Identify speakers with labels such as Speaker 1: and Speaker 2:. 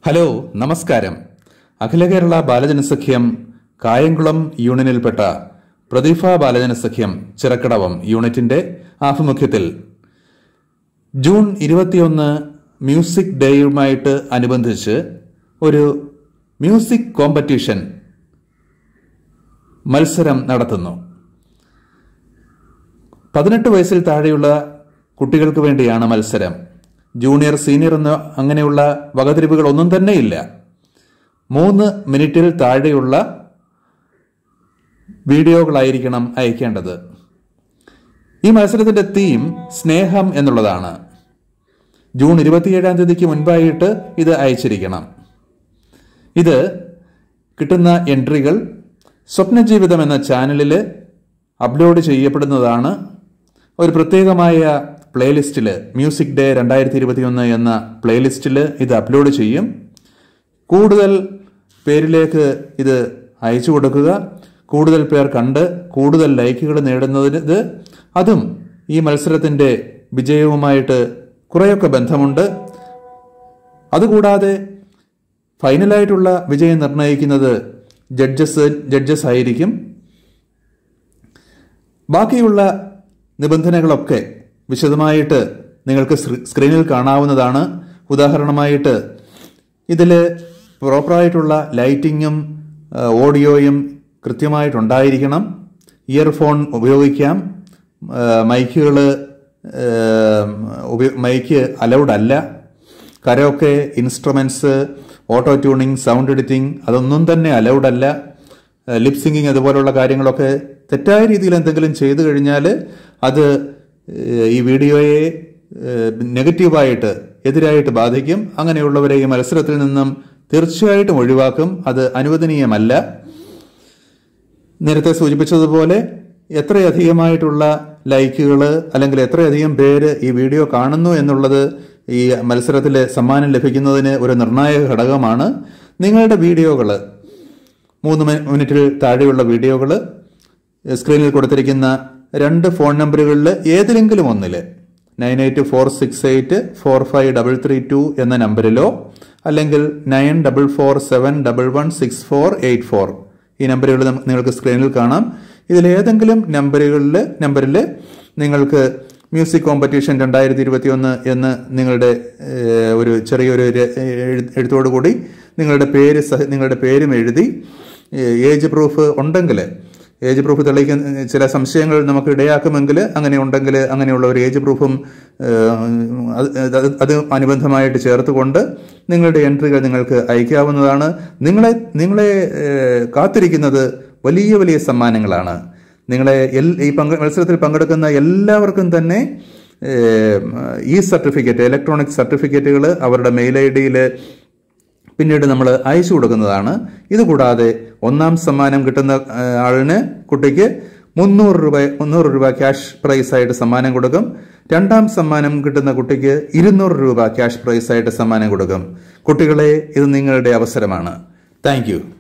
Speaker 1: hello നമസ്കാരം അഖില കേരള ബാലജനസഖ്യം കായംകുളം യൂണിയനിൽപ്പെട്ട പ്രദീപ ബാലജനസഖ്യം ചിറക്കടവം യൂണിറ്റിന്റെ ആഭിമുഖ്യത്തിൽ ജൂൺ ഇരുപത്തിയൊന്ന് മ്യൂസിക് ഡേയുമായിട്ട് അനുബന്ധിച്ച് ഒരു മ്യൂസിക് കോമ്പറ്റീഷൻ മത്സരം നടത്തുന്നു പതിനെട്ട് വയസ്സിൽ താഴെയുള്ള കുട്ടികൾക്ക് വേണ്ടിയാണ് മത്സരം ജൂനിയർ സീനിയർ എന്ന അങ്ങനെയുള്ള വകതിരിവുകൾ ഒന്നും തന്നെയില്ല മൂന്ന് മിനിറ്റിൽ താഴെയുള്ള വീഡിയോകളായിരിക്കണം അയക്കേണ്ടത് ഈ മത്സരത്തിന്റെ തീം സ്നേഹം എന്നുള്ളതാണ് ജൂൺ ഇരുപത്തിയേഴാം തീയതിക്ക് മുൻപായിട്ട് ഇത് അയച്ചിരിക്കണം ഇത് കിട്ടുന്ന എൻട്രികൾ സ്വപ്നജീവിതം എന്ന ചാനലിൽ അപ്ലോഡ് ചെയ്യപ്പെടുന്നതാണ് ഒരു പ്രത്യേകമായ പ്ലേലിസ്റ്റിൽ മ്യൂസിക് ഡേ രണ്ടായിരത്തി ഇരുപത്തിയൊന്ന് എന്ന പ്ലേലിസ്റ്റിൽ ഇത് അപ്ലോഡ് ചെയ്യും കൂടുതൽ പേരിലേക്ക് ഇത് അയച്ചു കൊടുക്കുക കൂടുതൽ പേർ കണ്ട് കൂടുതൽ ലൈക്കുകൾ നേടുന്നതിന് ഇത് അതും ഈ മത്സരത്തിന്റെ വിജയവുമായിട്ട് കുറേയൊക്കെ ബന്ധമുണ്ട് അതുകൂടാതെ ഫൈനലായിട്ടുള്ള വിജയം നിർണ്ണയിക്കുന്നത് ജഡ്ജസ് ജഡ്ജസ് ആയിരിക്കും ബാക്കിയുള്ള നിബന്ധനകളൊക്കെ വിശദമായിട്ട് നിങ്ങൾക്ക് സ്ക്രീ- സ്ക്രീനിൽ കാണാവുന്നതാണ് ഉദാഹരണമായിട്ട് ഇതിൽ പ്രോപ്പറായിട്ടുള്ള ലൈറ്റിങ്ങും ആ, ഓഡിയോയും കൃത്യമായിട്ടുണ്ടായിരിക്കണം ഇയർഫോൺ ഉപയോഗിക്കാം മൈക്കുകൾ മൈക്ക് അലൗഡ് അല്ല karaoke instruments auto tuning sound editing അതൊന്നും തന്നെ അലൗഡ് അല്ല ലിപ് സിംഗിങ് അതുപോലുള്ള കാര്യങ്ങളൊക്കെ തെറ്റായ രീതിയിൽ എന്തെങ്കിലും ചെയ്തു കഴിഞ്ഞാൽ അത് ഏഹ്, ഈ വീഡിയോയെ ഏഹ്, നെഗറ്റീവായിട്ട് എതിരായിട്ട് ബാധിക്കും അങ്ങനെയുള്ളവരെ ഈ മത്സരത്തിൽ നിന്നും തീർച്ചയായിട്ടും ഒഴിവാക്കും അത് അനുവദനീയമല്ല നേരത്തെ സൂചിപ്പിച്ചതുപോലെ എത്രയധികമായിട്ടുള്ള ലൈക്കുകൾ അല്ലെങ്കിൽ എത്രയധികം പേര് ഈ വീഡിയോ കാണുന്നു എന്നുള്ളത് ഈ മത്സരത്തിൽ സമ്മാനം ലഭിക്കുന്നതിന് ഒരു നിർണായക ഘടകമാണ് നിങ്ങളുടെ വീഡിയോകൾ മൂന്ന് മി- മിനിറ്റിൽ താഴെയുള്ള വീഡിയോകൾ സ്ക്രീനിൽ കൊടുത്തിരിക്കുന്ന രണ്ട് ഫോൺ നമ്പറുകളിൽ ഏതിലെങ്കിലും ഒന്നിൽ nine eight four six eight four five double three two എന്ന നമ്പറിലോ അല്ലെങ്കിൽ nine double four seven double one six four eight four ഈ നമ്പറുകൾ നം- നിങ്ങൾക്ക് സ്ക്രീനിൽ കാണാം ഇതിലേതെങ്കിലും നമ്പറുകളിൽ നമ്പറിൽ നിങ്ങൾക്ക് മ്യൂസിക് കോമ്പറ്റീഷൻ രണ്ടായിരത്തി ഇരുപത്തി ഒന്ന് എന്ന് നിങ്ങളുടെ ഏഹ്, ഒരു ചെറിയൊരു ര- എഴു- എഴുത്തോടു കൂടി നിങ്ങളുടെ പേര് സഹ നിങ്ങളുടെ പേരും എഴുതി ഏഹ്, ഏജ് പ്രൂഫ് ഉണ്ടെങ്കിൽ ഏജ് പ്രൂഫ് തെളിയിക്കുന്ന ചില സംശയങ്ങൾ നമുക്ക് ഇടയാക്കുമെങ്കിൽ അങ്ങനെ ഉണ്ടെങ്കിൽ അങ്ങനെയുള്ള ഒരു ഏജ് പ്രൂഫും ഏഹ്, അത് അത് അത് അനുബന്ധമായിട്ട് ചേർത്തുകൊണ്ട് നിങ്ങളുടെ എൻട്രികൾ നിങ്ങൾക്ക് അയക്കാവുന്നതാണ് നിങ്ങളെ നിങ്ങളെ ഏഹ്, കാത്തിരിക്കുന്നത് വലിയ വലിയ സമ്മാനങ്ങളാണ് നിങ്ങളെ എൽ- ഈ പങ്ക് മത്സരത്തിൽ പങ്കെടുക്കുന്ന എല്ലാവർക്കും തന്നെ ഏഹ്, ഈ സർട്ടിഫിക്കറ്റ് ഇലക്ട്രോണിക് സർട്ടിഫിക്കറ്റുകൾ അവരുടെ മെയിൽ ഐ ഡിയിൽ പിന്നീട് നമ്മൾ അയച്ചു കൊടുക്കുന്നതാണ് ഇതുകൂടാതെ ഒന്നാം സമ്മാനം കിട്ടുന്ന ആ, ആളിന് കുട്ടിക്ക് മുന്നൂറ് രൂപ മുന്നൂറ് രൂപ ക്യാഷ് പ്രൈസ് ആയിട്ട് സമ്മാനം കൊടുക്കും രണ്ടാം സമ്മാനം കിട്ടുന്ന കുട്ടിക്ക് ഇരുന്നൂറ് രൂപ ക്യാഷ് പ്രൈസ് ആയിട്ട് സമ്മാനം കൊടുക്കും കുട്ടികളെ ഇത് നിങ്ങളുടെ അവസരമാണ് താങ്ക്